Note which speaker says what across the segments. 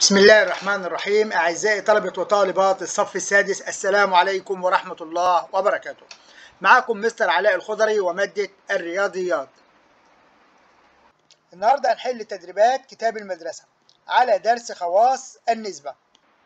Speaker 1: بسم الله الرحمن الرحيم أعزائي طلبة وطالبات الصف السادس السلام عليكم ورحمة الله وبركاته معكم مستر علاء الخضري ومادة الرياضيات النهاردة هنحل تدريبات كتاب المدرسة على درس خواص النسبة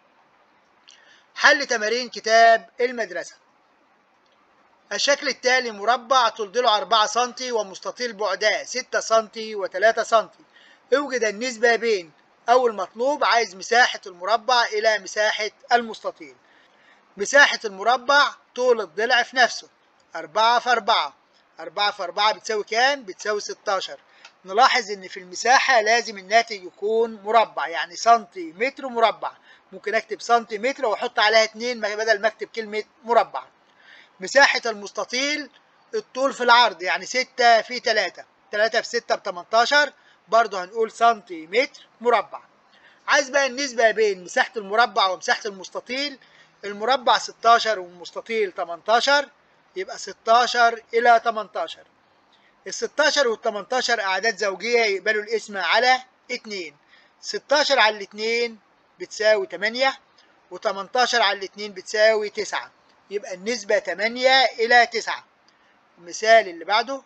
Speaker 1: حل تمارين كتاب المدرسة الشكل التالي مربع طول ضلعه 4 سم ومستطيل بعداه 6 سم و3 سم اوجد النسبة بين أول مطلوب عايز مساحة المربع إلى مساحة المستطيل مساحة المربع طول الضلع في نفسه 4 في 4 4 في 4 بتساوي كام؟ بتساوي 16 نلاحظ إن في المساحة لازم الناتج يكون مربع يعني سنتيمتر مربع ممكن أكتب سنتيمتر وأحط عليها 2 بدل ما أكتب كلمة مربع مساحة المستطيل الطول في العرض يعني 6 في 3 3 في 6 ب 18 برضه هنقول سنتيمتر مربع عايز بقى النسبة بين مساحة المربع ومساحة المستطيل المربع 16 والمستطيل 18 يبقى 16 إلى 18 ال 16 وال 18 أعداد زوجية يقبلوا القسمة على 2 16 على 2 بتساوي 8 و18 على 2 بتساوي 9 يبقى النسبة 8 إلى 9 المثال اللي بعده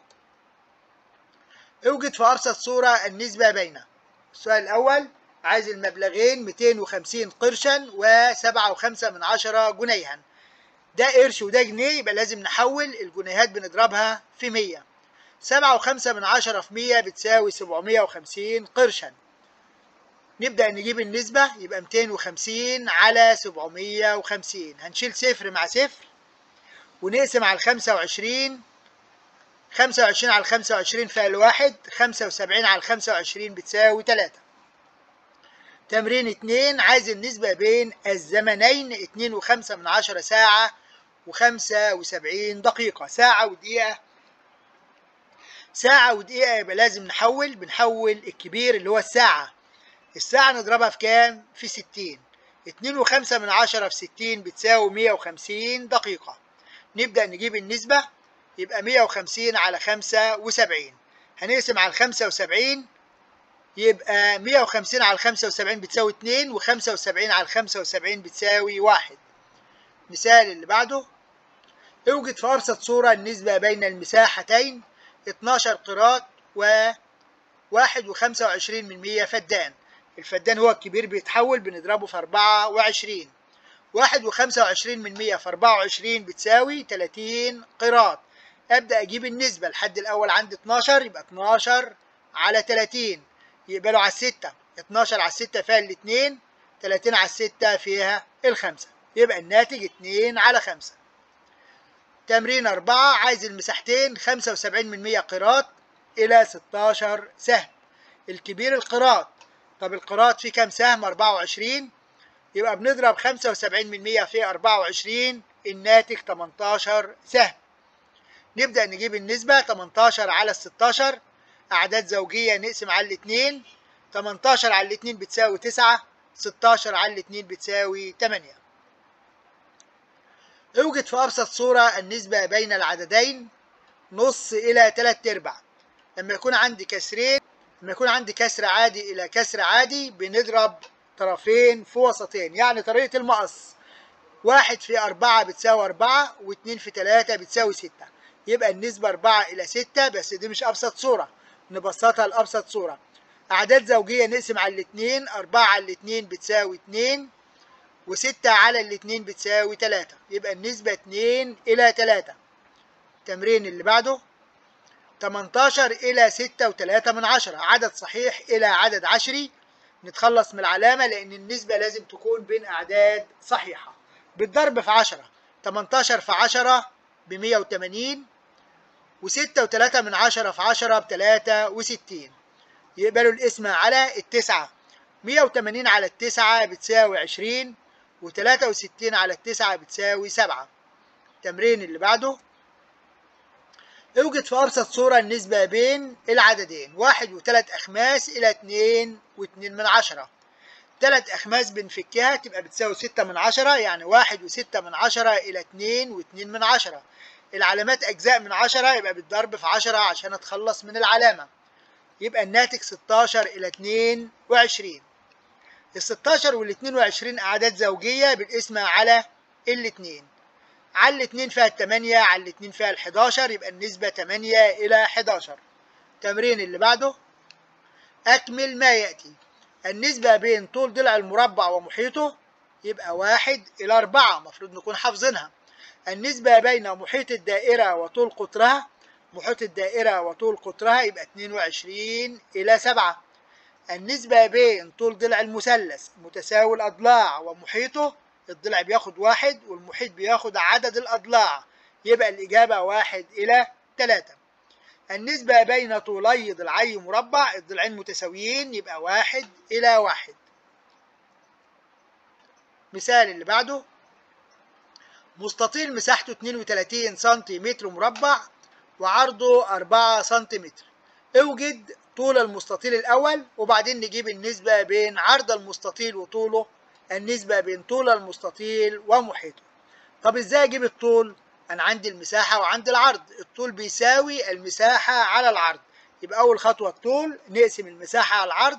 Speaker 1: اوجد في أبسط صورة النسبة بين السؤال الأول عايز المبلغين 250 قرشا و7.5 من عشرة جنيها ده قرش وده جنيه يبقى لازم نحول الجنيهات بنضربها في 100 7.5 من عشرة في 100 بتساوي 750 قرشا نبدأ نجيب النسبة يبقى 250 على 750 هنشيل صفر مع صفر ونقسم على 25 25 على 25 فعل واحد 75 على 25 بتساوي 3 تمرين 2 عايز النسبة بين الزمنين 2 و5 من 10 ساعة و75 دقيقة ساعة ودقيقة ساعة ودقيقة يبقى لازم نحول بنحول الكبير اللي هو الساعة الساعة نضربها في كام؟ في 60 2 وخمسة من عشرة في 60 بتساوي 150 دقيقة نبدأ نجيب النسبة يبقى 150 على 75 هنقسم على 75 يبقى 150 على 75 بتساوي 2 و75 على 75 بتساوي 1 مثال اللي بعده اوجد في أبسط صورة النسبة بين المساحتين 12 قراط و 1 و25 من 100 فدان الفدان هو الكبير بيتحول بنضربه في 24 واحد وخمسة وعشرين من مية في أربعة وعشرين بتساوي تلاتين قراط أبدأ أجيب النسبة الحد الأول عندي اتناشر يبقى اتناشر على تلاتين يقبلوا على الستة اتناشر على الستة فيها الاتنين تلاتين على الستة فيها الخمسة يبقى الناتج اتنين على خمسة تمرين أربعة عايز المساحتين خمسة وسبعين من مية قراط إلى ستاشر سهم الكبير القراط طب القراط فيه كام سهم 24 يبقى بنضرب 75 من 100 في 24 الناتج 18 سهم نبدأ نجيب النسبة 18 على 16 أعداد زوجية نقسم على الاثنين 18 على الاثنين بتساوي 9 16 على الاثنين بتساوي 8 اوجد في أبسط صورة النسبة بين العددين نص إلى 3 أرباع لما يكون عندي كسرين لما يكون عندي كسر عادي إلى كسر عادي بنضرب طرفين في وسطين يعني طريقة المقص واحد في أربعة بتساوي أربعة واتنين في تلاتة بتساوي ستة يبقى النسبة أربعة إلى ستة بس دي مش أبسط صورة نبسطها لأبسط صورة أعداد زوجية نقسم على الاتنين أربعة على الاتنين بتساوي اتنين وستة على الاتنين بتساوي تلاتة يبقى النسبة اتنين إلى تلاتة التمرين اللي بعده 18 إلى 6 و3 من عشرة عدد صحيح إلى عدد عشري نتخلص من العلامة لأن النسبة لازم تكون بين أعداد صحيحة بالضرب في 10 18 في 10 ب 180 و6 و3 من 10 في 10 ب 63 يقبلوا القسمة على التسعة 180 على التسعة بتساوي 20 و63 على التسعة بتساوي 7 التمرين اللي بعده اوجد في أبسط صورة النسبة بين العددين واحد وثلاث أخماس إلى اتنين واتنين من عشرة تلات أخماس بنفكها تبقى بتساوي ستة من عشرة يعني واحد وستة من عشرة إلى اتنين واتنين من عشرة العلامات أجزاء من عشرة يبقى بالضرب في عشرة عشان أتخلص من العلامة يبقى الناتج ستاشر إلى اتنين وعشرين ال 16 وال 22 أعداد زوجية بنقسمها على الاتنين على الاتنين فيها التمانية على الاتنين فيها ال 11 يبقى النسبة 8 إلى 11 التمرين اللي بعده أكمل ما يأتي النسبة بين طول ضلع المربع ومحيطه يبقى واحد إلى أربعة المفروض نكون حافظينها النسبة بين محيط الدائرة وطول قطرها محيط الدائرة وطول قطرها يبقى 22 إلى 7 النسبة بين طول ضلع المثلث متساوي الأضلاع ومحيطه الضلع بياخد واحد والمحيط بياخد عدد الأضلاع يبقى الإجابة واحد إلى 3 النسبة بين طولي ضلعي مربع الضلعين متساويين يبقى واحد إلى واحد مثال اللي بعده مستطيل مساحته 32 سنتيمتر مربع وعرضه 4 سنتيمتر اوجد طول المستطيل الأول وبعدين نجيب النسبة بين عرض المستطيل وطوله النسبة بين طول المستطيل ومحيطه طب ازاي اجيب الطول انا عندي المساحة وعندي العرض الطول بيساوي المساحة على العرض يبقى اول خطوة الطول نقسم المساحة على العرض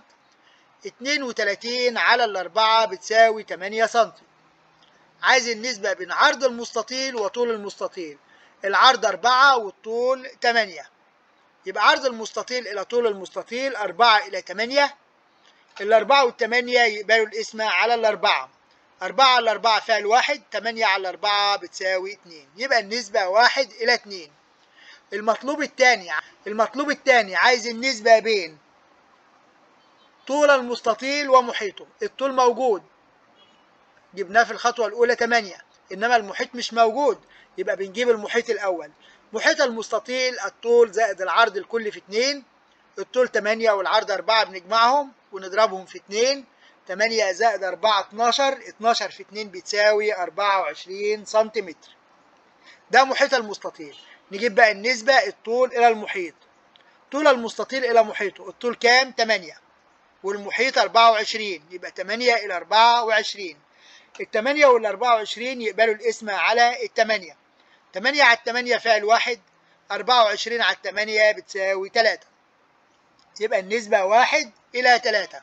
Speaker 1: 32 على الأربعة بتساوي 8 سنتي عايز النسبة بين عرض المستطيل وطول المستطيل العرض 4 والطول 8 يبقى عرض المستطيل إلى طول المستطيل 4 إلى 8 الأربعة والتمانية يقبلوا القسمة على الأربعة أربعة على الأربعة فعل واحد تمانية على الأربعة بتساوي اتنين يبقى النسبة واحد إلى اتنين المطلوب التاني المطلوب التاني عايز النسبة بين طول المستطيل ومحيطه الطول موجود جبناه في الخطوة الأولى 8 إنما المحيط مش موجود يبقى بنجيب المحيط الأول محيط المستطيل الطول زائد العرض الكلي في 2 الطول 8 والعرض 4 بنجمعهم ونضربهم في 2 8 زائد 4 12 12 في 2 بتساوي 24 سنتيمتر ده محيط المستطيل نجيب بقى النسبة الطول إلى المحيط طول المستطيل إلى محيطه الطول كام 8 والمحيط 24 يبقى 8 إلى 24 التمانية والأربعة وعشرين يقبلوا القسمة على التمانية تمانية على التمانية فعل واحد أربعة وعشرين على التمانية بتساوي تلاتة يبقى النسبة واحد إلى تلاتة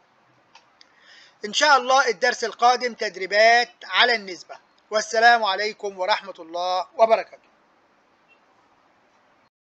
Speaker 1: إن شاء الله الدرس القادم تدريبات على النسبة والسلام عليكم ورحمة الله وبركاته